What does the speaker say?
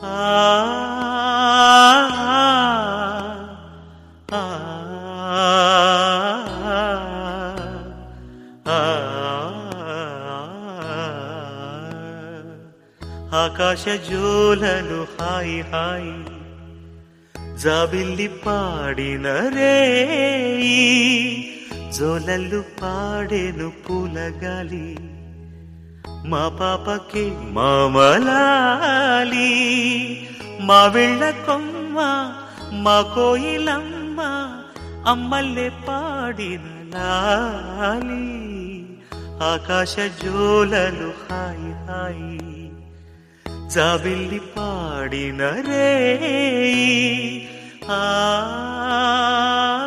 ఆ ఆ ఆ ఆకాశ జోలలు హాయి హాయి జాబిల్లి పాడిన రే జోలల్లు పాడేను పూలగాలి మా పాపకి మామలాలి మా వెళ్ళ కొమ్మ మా కోయిలమ్మ అమ్మల్లే పాడిన లాలి ఆకాశ జోలలు హాయి హాయి జాబిల్లి పాడిన రే ఆ